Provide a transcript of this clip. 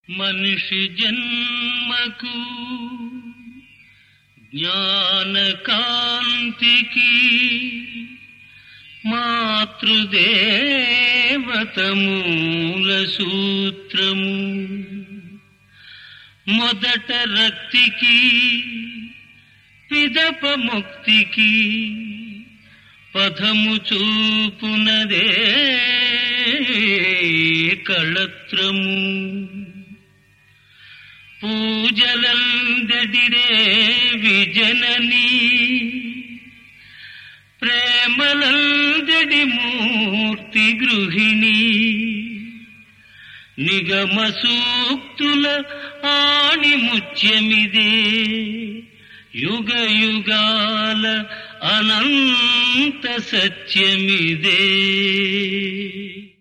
మనిషి జన్మకు జ్ఞానకాంతికి మాతృదేవత మూల సూత్రము మొదట రక్తికి పిదప ముక్తికి పదము చూపునదే కళత్రము పూజలందడిరే విజనని ప్రేమలందడి మూర్తి గృహిణి నిగమ సూక్తుల ఆణి ముత్యమిదే యుగ యుగాల అనంత సత్యమిదే